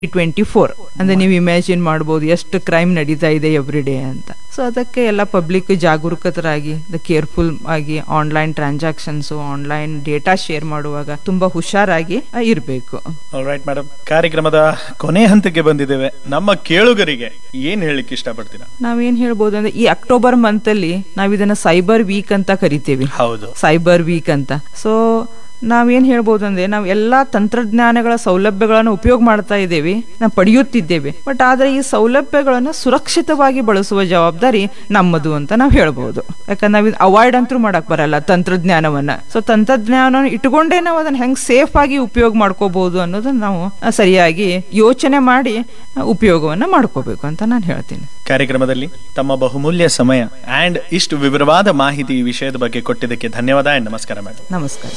twenty four ಅಂದ್ರೆ ನೀವು imagine ಮಾಡ್ಬೋದು ಎಷ್ಟು ಕ್ರೈಮ್ ನಡೀತಾ ಇದೆ ಎವ್ರಿ ಡೇ ಅಂತ ಸೊ ಅದಕ್ಕೆ ಎಲ್ಲ ಪಬ್ಲಿಕ್ ಜಾಗರೂಕತರಾಗಿ ಕೇರ್ಫುಲ್ ಆಗಿ online transactions online data share ಮಾಡುವಾಗ ತುಂಬಾ ಹುಷಾರಾಗಿ ಇರಬೇಕು ರೈಟ್ ಮೇಡಮ್ ಕಾರ್ಯಕ್ರಮದ ಕೊನೆ ಹಂತಕ್ಕೆ ಬಂದಿದ್ದೇವೆ ನಮ್ಮ ಕೇಳುಗರಿಗೆ ಏನ್ ಹೇಳಲಿಕ್ಕೆ ಇಷ್ಟಪಡ್ತೀರಾ ನಾವೇನ್ ಹೇಳ್ಬೋದು ಅಂದ್ರೆ ಈ ಅಕ್ಟೋಬರ್ ಮಂತ್ ಅಲ್ಲಿ ನಾವ್ ಇದನ್ನ ಸೈಬರ್ ವೀಕ್ ಅಂತ ಕರಿತೇವೆ ಹೌದು ಸೈಬರ್ ವೀಕ್ ಅಂತ ಸೊ ನಾವೇನ್ ಹೇಳ್ಬೋದು ಅಂದ್ರೆ ನಾವು ಎಲ್ಲಾ ತಂತ್ರಜ್ಞಾನಗಳ ಸೌಲಭ್ಯಗಳನ್ನು ಉಪಯೋಗ ಮಾಡ್ತಾ ಇದ್ದೇವೆ ನಾವು ಪಡೆಯುತ್ತಿದ್ದೇವೆ ಬಟ್ ಆದ್ರೆ ಈ ಸೌಲಭ್ಯಗಳನ್ನು ಸುರಕ್ಷಿತವಾಗಿ ಬಳಸುವ ಜವಾಬ್ದಾರಿ ನಮ್ಮದು ಅಂತ ನಾವು ಹೇಳ್ಬೋದು ಯಾಕಂದ್ರೆ ನಾವು ಅವಾಯ್ಡ್ ಅಂತೂ ಮಾಡಕ್ ಬರಲ್ಲ ತಂತ್ರಜ್ಞಾನವನ್ನ ಸೊ ತಂತ್ರಜ್ಞಾನ ಇಟ್ಕೊಂಡೇ ನಾವು ಅದನ್ನ ಹೆಂಗ್ ಸೇಫ್ ಆಗಿ ಉಪಯೋಗ ಮಾಡ್ಕೋಬಹುದು ಅನ್ನೋದನ್ನ ನಾವು ಆ, ಸರಿಯಾಗಿ ಯೋಚನೆ ಮಾಡಿ ಆ, ಉಪಯೋಗವನ್ನ ಮಾಡ್ಕೋಬೇಕು ಅಂತ ನಾನು ಹೇಳ್ತೀನಿ ಕಾರ್ಯಕ್ರಮದಲ್ಲಿ ತಮ್ಮ ಬಹುಮೂಲ್ಯ ಸಮಯ ಅಂಡ್ ಇಷ್ಟು ವಿವರವಾದ ಮಾಹಿತಿ ಈ ವಿಷಯದ ಬಗ್ಗೆ ಕೊಟ್ಟಿದ್ದಕ್ಕೆ ಧನ್ಯವಾದ ಅಂಡ್ ನಮಸ್ಕಾರ ಮೇಡಮ್ ನಮಸ್ಕಾರ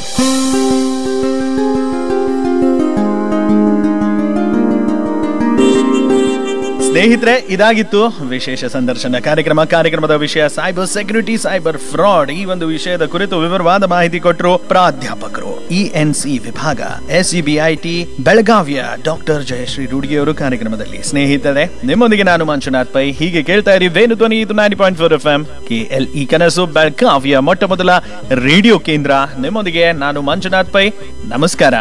ಸ್ನೇಹಿತರೆ ಇದಾಗಿತ್ತು ವಿಶೇಷ ಸಂದರ್ಶನ ಕಾರ್ಯಕ್ರಮ ಕಾರ್ಯಕ್ರಮದ ವಿಷಯ ಸೈಬರ್ ಸೆಕ್ಯೂರಿಟಿ ಸೈಬರ್ ಫ್ರಾಡ್ ಈ ಒಂದು ವಿಷಯದ ಕುರಿತು ವಿವರವಾದ ಮಾಹಿತಿ ಕೊಟ್ಟರು ಪ್ರಾಧ್ಯಾಪಕರು ಇ ಎನ್ ಸಿ ವಿಭಾಗ ಎಸ್ ಟಿ ಬೆಳಗಾವಿಯ ಡಾಕ್ಟರ್ ಜಯಶ್ರೀ ರೂಢಿಗೆ ಅವರು ಕಾರ್ಯಕ್ರಮದಲ್ಲಿ ಸ್ನೇಹಿತರೆ ನಿಮ್ಮೊಂದಿಗೆ ನಾನು ಮಂಜುನಾಥ್ ಪೈ ಹೀಗೆ ಕೇಳ್ತಾ ಇರಿ ವೇಣು ಧ್ವನಿ ಇದು nine point four F M K L E ಕನಸು ಬೆಳಗಾವಿಯ ಮೊಟ್ಟ ಮೊದಲ ರೇಡಿಯೋ ಕೇಂದ್ರ ನಿಮ್ಮೊಂದಿಗೆ ನಾನು ಮಂಜುನಾಥ್ ಪೈ ನಮಸ್ಕಾರ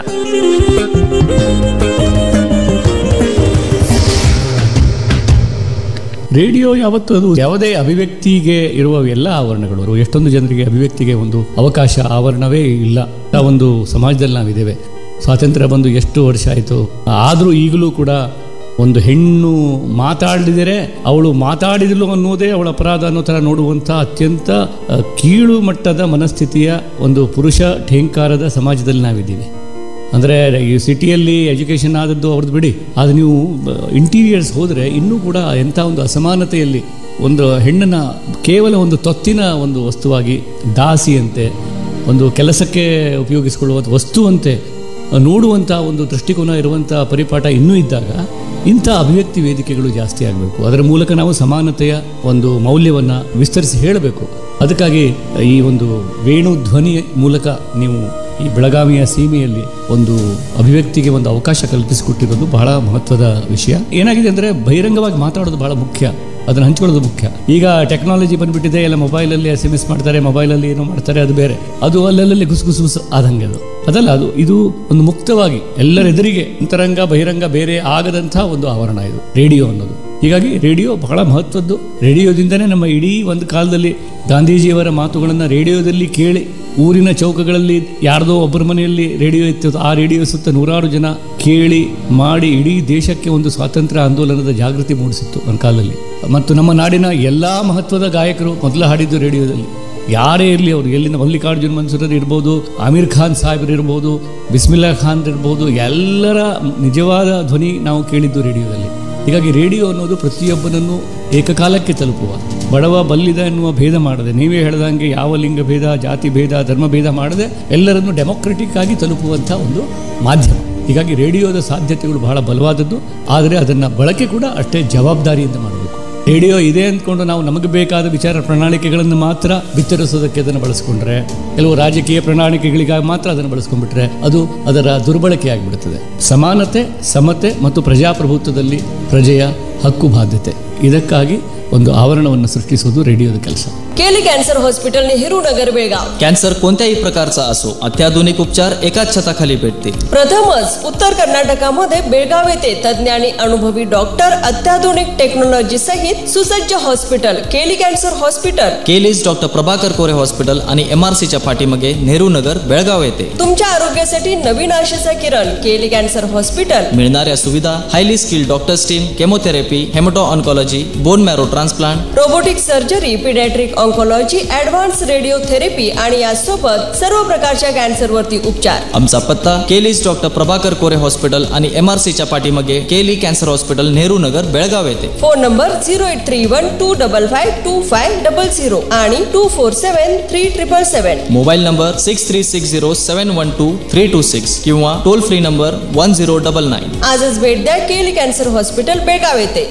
ರೇಡಿಯೋ ಯಾವತ್ತು ಅದು ಯಾವುದೇ ಅಭಿವ್ಯಕ್ತಿಗೆ ಇರುವ ಎಲ್ಲ ಆವರಣಗಳು ಎಷ್ಟೊಂದು ಜನರಿಗೆ ಅಭಿವ್ಯಕ್ತಿಗೆ ಒಂದು ಅವಕಾಶ ಆವರಣವೇ ಇಲ್ಲ ಆ ಒಂದು ಸಮಾಜದಲ್ಲಿ ನಾವಿದ್ದೇವೆ ಸ್ವಾತಂತ್ರ್ಯ ಬಂದು ಎಷ್ಟು ವರ್ಷ ಆಯಿತು ಆದರೂ ಈಗಲೂ ಕೂಡ ಒಂದು ಹೆಣ್ಣು ಮಾತಾಡಿದರೆ ಅವಳು ಮಾತಾಡಿದಳು ಅನ್ನೋದೇ ಅವಳ ಅಪರಾಧ ಅನ್ನೋ ಥರ ನೋಡುವಂಥ ಅತ್ಯಂತ ಆ, ಕೀಳು ಮಟ್ಟದ ಮನಸ್ಥಿತಿಯ ಒಂದು ಪುರುಷ ಠೇಂಕಾರದ ಸಮಾಜದಲ್ಲಿ ನಾವಿದ್ದೀವಿ ಅಂದರೆ ಈ ಸಿಟಿಯಲ್ಲಿ ಎಜುಕೇಷನ್ ಆದದ್ದು ಅವ್ರದ್ದು ಬಿಡಿ ಅದು ನೀವು ಇಂಟೀರಿಯರ್ಸ್ ಹೋದರೆ ಇನ್ನೂ ಕೂಡ ಎಂಥ ಒಂದು ಅಸಮಾನತೆಯಲ್ಲಿ ಒಂದು ಹೆಣ್ಣನ್ನು ಕೇವಲ ಒಂದು ತೊತ್ತಿನ ಒಂದು ವಸ್ತುವಾಗಿ ದಾಸಿಯಂತೆ ಒಂದು ಕೆಲಸಕ್ಕೆ ಉಪಯೋಗಿಸಿಕೊಳ್ಳುವಂಥ ವಸ್ತುವಂತೆ ನೋಡುವಂಥ ಒಂದು ದೃಷ್ಟಿಕೋನ ಇರುವಂಥ ಪರಿಪಾಠ ಇನ್ನೂ ಇದ್ದಾಗ ಇಂಥ ಅಭಿವ್ಯಕ್ತಿ ವೇದಿಕೆಗಳು ಜಾಸ್ತಿ ಆಗಬೇಕು ಅದರ ಮೂಲಕ ನಾವು ಸಮಾನತೆಯ ಒಂದು ಮೌಲ್ಯವನ್ನು ವಿಸ್ತರಿಸಿ ಹೇಳಬೇಕು ಅದಕ್ಕಾಗಿ ಈ ಒಂದು ವೇಣು ಧ್ವನಿ ಮೂಲಕ ನೀವು ಈ ಬೆಳಗಾವಿಯ ಸೀಮೆಯಲ್ಲಿ ಒಂದು ಅಭಿವ್ಯಕ್ತಿಗೆ ಒಂದು ಅವಕಾಶ ಕಲ್ಪಿಸಿಕೊಟ್ಟಿರೋದು ಬಹಳ ಮಹತ್ವದ ವಿಷಯ ಏನಾಗಿದೆ ಅಂದರೆ ಬಹಿರಂಗವಾಗಿ ಮಾತಾಡೋದು ಬಹಳ ಮುಖ್ಯ ಅದನ್ನು ಹಂಚ್ಕೊಳ್ಳೋದು ಮುಖ್ಯ ಈಗ ಟೆಕ್ನಾಲಜಿ ಬಂದ್ಬಿಟ್ಟಿದೆ ಎಲ್ಲ ಮೊಬೈಲಲ್ಲಿ ಎಸ್ ಎಮ್ ಎಸ್ ಮಾಡ್ತಾರೆ ಮೊಬೈಲಲ್ಲಿ ಏನೋ ಮಾಡ್ತಾರೆ ಅದು ಬೇರೆ ಅದು ಅಲ್ಲಲ್ಲಿ ಗುಸು ಗುಸು ಗುಸು ಆದಂಗೆ ಅದು ಅದಲ್ಲ ಅದು ಇದು ಒಂದು ಮುಕ್ತವಾಗಿ ಎಲ್ಲರೆದುರಿಗೆ ಅಂತರಂಗ ಬಹಿರಂಗ ಬೇರೆ ಆಗದಂಥ ಒಂದು ಆವರಣ ಇದು ರೇಡಿಯೋ ಅನ್ನೋದು ಹೀಗಾಗಿ ರೇಡಿಯೋ ಬಹಳ ಮಹತ್ವದ್ದು ರೇಡಿಯೋದಿಂದನೇ ನಮ್ಮ ಇಡೀ ಒಂದು ಕಾಲದಲ್ಲಿ ಗಾಂಧೀಜಿಯವರ ಮಾತುಗಳನ್ನು ರೇಡಿಯೋದಲ್ಲಿ ಕೇಳಿ ಊರಿನ ಚೌಕಗಳಲ್ಲಿ ಯಾರ್ದೋ ಒಬ್ಬರ ಮನೆಯಲ್ಲಿ ರೇಡಿಯೋ ಇತ್ತು ಆ ರೇಡಿಯೋ ಸುತ್ತ ನೂರಾರು ಜನ ಕೇಳಿ ಮಾಡಿ ಇಡೀ ದೇಶಕ್ಕೆ ಒಂದು ಸ್ವಾತಂತ್ರ್ಯ ಆಂದೋಲನದ ಜಾಗೃತಿ ಮೂಡಿಸಿತ್ತು ಒಂದು ಕಾಲದಲ್ಲಿ ಮತ್ತು ನಮ್ಮ ನಾಡಿನ ಎಲ್ಲ ಮಹತ್ವದ ಗಾಯಕರು ಮೊದಲು ಹಾಡಿದ್ದು ರೇಡಿಯೋದಲ್ಲಿ ಯಾರೇ ಇರಲಿ ಅವರು ಎಲ್ಲಿಂದ ಮಲ್ಲಿಕಾರ್ಜುನ್ ಮನ್ಸೂರರ್ ಇರ್ಬೋದು ಆಮೀರ್ ಖಾನ್ ಸಾಹೇಬ್ರು ಇರ್ಬೋದು ಬಿಸ್ಮಿಲ್ಲಾ ಖಾನ್ ಇರ್ಬೋದು ಎಲ್ಲರ ನಿಜವಾದ ಧ್ವನಿ ನಾವು ಕೇಳಿದ್ದು ರೇಡಿಯೋದಲ್ಲಿ ಹೀಗಾಗಿ ರೇಡಿಯೋ ಅನ್ನೋದು ಪ್ರತಿಯೊಬ್ಬನನ್ನು ಏಕಕಾಲಕ್ಕೆ ತಲುಪುವ ಬಡವ ಬಲ್ಲಿದ ಎನ್ನುವ ಭೇದ ಮಾಡದೆ ನೀವೇ ಹೇಳ್ದಂಗೆ ಯಾವ ಲಿಂಗ ಭೇದ ಜಾತಿ ಭೇದ ಧರ್ಮ ಭೇದ ಮಾಡದೆ ಎಲ್ಲರನ್ನು ಡೆಮೊಕ್ರೆಟಿಕ್ ಆಗಿ ತಲುಪುವಂಥ ಒಂದು ಮಾಧ್ಯಮ ಹೀಗಾಗಿ ರೇಡಿಯೋದ ಸಾಧ್ಯತೆಗಳು ಬಹಳ ಬಲವಾದದ್ದು ಆದರೆ ಅದನ್ನು ಬಳಕೆ ಕೂಡ ಅಷ್ಟೇ ಜವಾಬ್ದಾರಿಯಿಂದ ಮಾಡಬೇಕು ರೇಡಿಯೋ ಇದೆ ಅಂದ್ಕೊಂಡು ನಾವು ನಮಗೆ ಬೇಕಾದ ವಿಚಾರ ಪ್ರಣಾಳಿಕೆಗಳನ್ನು ಮಾತ್ರ ಬಿತ್ತರಿಸೋದಕ್ಕೆ ಅದನ್ನು ಬಳಸ್ಕೊಂಡ್ರೆ ಕೆಲವು ರಾಜಕೀಯ ಪ್ರಣಾಳಿಕೆಗಳಿಗಾಗಿ ಮಾತ್ರ ಅದನ್ನು ಬಳಸ್ಕೊಂಡ್ಬಿಟ್ರೆ ಅದು ಅದರ ದುರ್ಬಳಕೆ ಆಗಿಬಿಡುತ್ತದೆ ಸಮಾನತೆ ಸಮತೆ ಮತ್ತು ಪ್ರಜಾಪ್ರಭುತ್ವದಲ್ಲಿ ಪ್ರಜೆಯ ಹಕ್ಕು ಬಾಧ್ಯತೆ ಇದಕ್ಕಾಗಿ ಒಂದು ಆವರಣವನ್ನು ಸೃಷ್ಟಿಸುವುದು ರೇಡಿಯೋದ ಕೆಲಸ KLE cancer hospital Nehru Nagar Belgaum cancer कोणत्याही प्रकारचा असो अत्याधुनिक उपचार एकाच छताखाली भेटतील प्रथमच उत्तर कर्नाटकामध्ये बेळगाव येथे तज्ज्ञ आणि अनुभवी डॉक्टर अत्याधुनिक टेक्नॉलॉजी सहित सुसज्ज hospital KLE cancer hospital KLE's doctor Prabhakar Kore hospital आणि एम आर सीच्या पाठीमागे नेहरू नगर बेळगाव येथे तुमच्या आरोग्यासाठी नवीन आशेचा किरण केली कॅन्सर हॉस्पिटल मिळणाऱ्या सुविधा highly skilled doctors team chemotherapy haemato oncology bone marrow transplant robotic surgery paediatric oncology advance radiotherapy आणि यासोबत सर्व प्रकारच्या कॅन्सरवरती उपचार आमचा पत्ता केलीज डॉक्टर प्रभाकर कोरे हॉस्पिटल आणि एम आर सीच्या पाठीमागे KLE cancer hospital Nehru Nagar Belgaum येथे phone number zero eight three one two double five two five double zero आणि two four seven three triple seven mobile number six three six zero seven one two three two six किंवा toll free number one zero double nine आजच भेट द्या केली cancer hospital Belgaum येथे